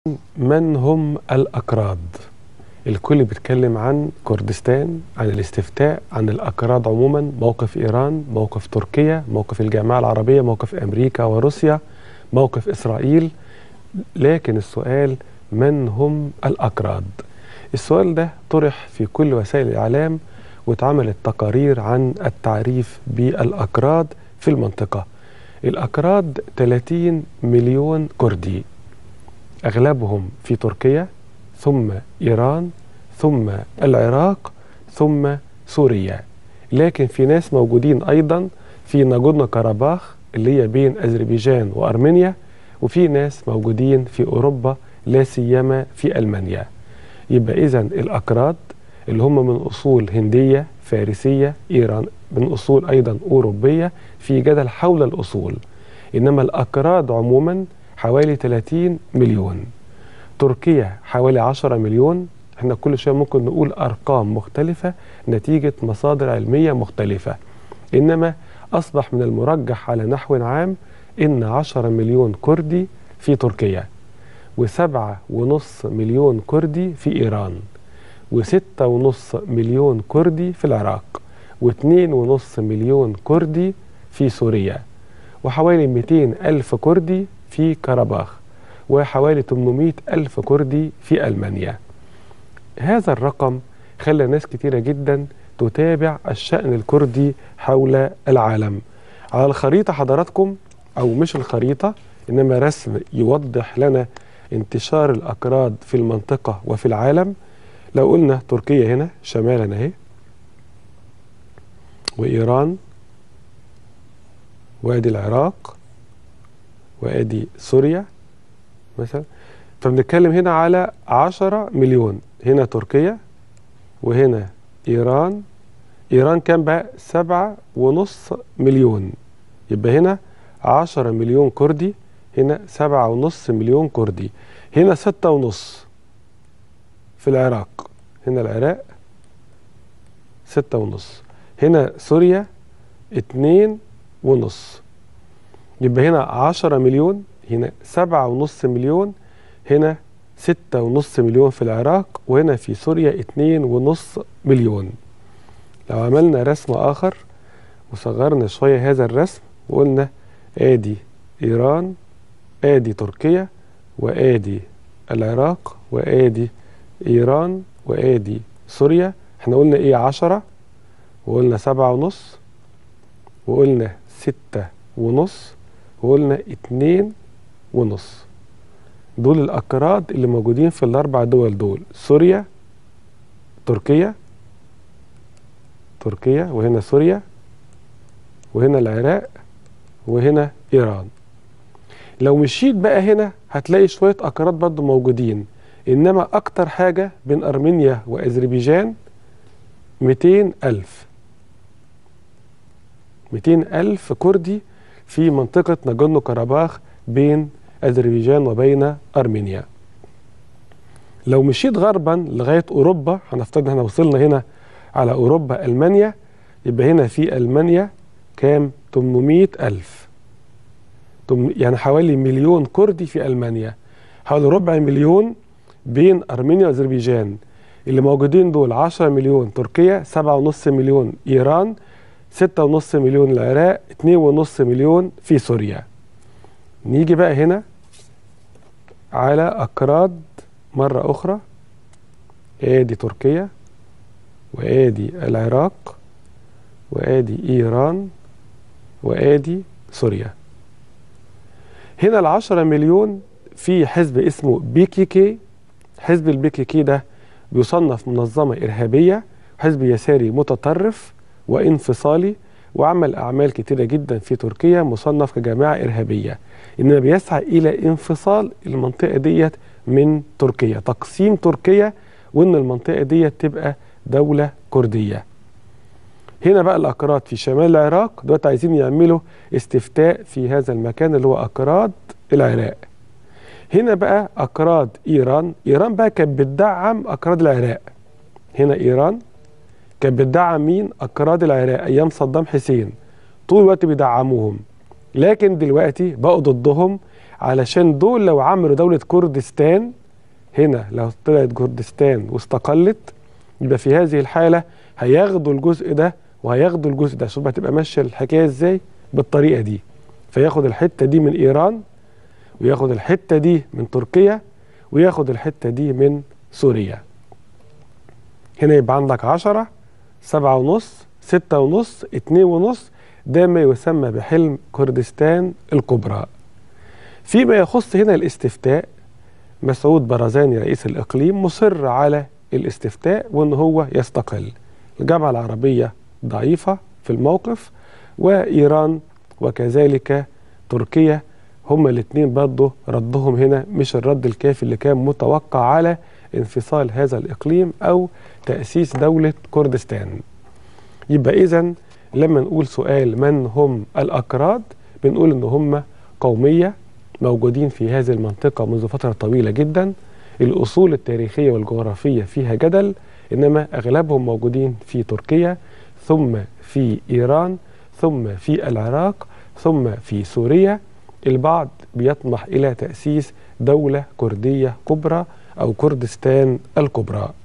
من هم الأكراد الكل بيتكلم عن كردستان عن الاستفتاء عن الأكراد عموما موقف إيران موقف تركيا موقف الجامعة العربية موقف أمريكا وروسيا موقف إسرائيل لكن السؤال من هم الأكراد السؤال ده طرح في كل وسائل الإعلام واتعملت تقارير عن التعريف بالأكراد في المنطقة الأكراد 30 مليون كردي أغلبهم في تركيا ثم إيران ثم العراق ثم سوريا لكن في ناس موجودين أيضا في ناجورنو كاراباخ اللي هي بين أذربيجان وأرمينيا وفي ناس موجودين في أوروبا لا سيما في ألمانيا يبقى إذا الأكراد اللي هم من أصول هندية فارسية إيران من أصول أيضا أوروبية في جدل حول الأصول إنما الأكراد عموما حوالي 30 مليون تركيا حوالي 10 مليون احنا كل شويه ممكن نقول ارقام مختلفه نتيجه مصادر علميه مختلفه انما اصبح من المرجح على نحو عام ان 10 مليون كردي في تركيا وسبعة ونص مليون كردي في إيران وستة ونص مليون كردي في العراق واثنين ونص مليون كردي في سوريا وحوالي 200 ألف كردي في كرباخ وحوالي 800 ألف كردي في ألمانيا هذا الرقم خلى ناس كتيرة جدا تتابع الشأن الكردي حول العالم على الخريطة حضراتكم أو مش الخريطة إنما رسم يوضح لنا انتشار الأكراد في المنطقة وفي العالم لو قلنا تركيا هنا شمالا اهي وإيران وادي العراق وادي سوريا مثلا فبنتكلم هنا على 10 مليون هنا تركيا وهنا ايران ايران كام بقى سبعة ونص مليون يبقى هنا 10 مليون كردي هنا سبعة ونص مليون كردي هنا ستة ونص في العراق هنا العراق ستة ونص هنا سوريا اتنين ونص يبقى هنا عشرة مليون هنا سبعة ونص مليون هنا ستة ونص مليون في العراق وهنا في سوريا اتنين ونص مليون لو عملنا رسم آخر وصغرنا شوية هذا الرسم وقلنا آدي إيران آدي تركيا وآدي العراق وآدي إيران وآدي سوريا احنا قلنا إيه عشرة وقلنا سبعة ونص وقلنا ستة ونص وقلنا اتنين ونص دول الأكراد اللي موجودين في الأربع دول دول سوريا تركيا تركيا وهنا سوريا وهنا العراق وهنا إيران لو مشيت بقى هنا هتلاقي شوية أكراد برضه موجودين إنما أكتر حاجة بين أرمينيا وأذربيجان 200 ألف 200 ألف كردي في منطقة ناجورنو كاراباخ بين أذربيجان وبين أرمينيا لو مشيت غربا لغاية أوروبا هنفترض احنا وصلنا هنا على أوروبا ألمانيا يبقى هنا في ألمانيا كام 800 ألف يعني حوالي مليون كردي في ألمانيا حوالي ربع مليون بين أرمينيا وأذربيجان اللي موجودين دول 10 مليون تركيا 7.5 مليون إيران 6.5 مليون العراق 2.5 مليون في سوريا نيجي بقى هنا على أكراد مرة أخرى آدي تركيا وآدي العراق وآدي إيران وآدي سوريا هنا العشرة مليون في حزب اسمه بي كي كي حزب البي كي كي ده بيصنف منظمة إرهابية حزب يساري متطرف وانفصالي وعمل أعمال كتيرة جدا في تركيا مصنف كجماعة إرهابية إنما بيسعى إلى انفصال المنطقة ديت من تركيا تقسيم تركيا وإن المنطقة ديت تبقى دولة كردية هنا بقى الأكراد في شمال العراق دلوقتي عايزين يعملوا استفتاء في هذا المكان اللي هو أكراد العراق هنا بقى أكراد إيران إيران بقى كانت بتدعم أكراد العراق هنا إيران كانت بتدعم مين أكراد العراق أيام صدام حسين طول الوقت بيدعموهم لكن دلوقتي بقوا ضدهم علشان دول لو عملوا دولة كردستان هنا لو طلعت كردستان واستقلت يبقى في هذه الحالة هياخدوا الجزء ده وهياخدوا الجزء ده شوف هتبقى ماشية الحكاية ازاي بالطريقة دي فياخد الحتة دي من إيران وياخد الحتة دي من تركيا وياخد الحتة دي من سوريا هنا يبقى عندك عشرة سبعة ونص ستة ونص اتنين ونص ده ما يسمى بحلم كردستان الكبرى فيما يخص هنا الاستفتاء مسعود برزاني رئيس الإقليم مصر على الاستفتاء وأن هو يستقل الجامعة العربية ضعيفة في الموقف وإيران وكذلك تركيا هما الاثنين برضه ردهم هنا مش الرد الكافي اللي كان متوقع على انفصال هذا الإقليم أو تأسيس دولة كردستان يبقى إذا لما نقول سؤال من هم الأكراد بنقول إن هم قومية موجودين في هذه المنطقة منذ فترة طويلة جدا الأصول التاريخية والجغرافية فيها جدل إنما أغلبهم موجودين في تركيا ثم في إيران ثم في العراق ثم في سوريا البعض بيطمح إلى تأسيس دولة كردية كبرى أو كردستان الكبرى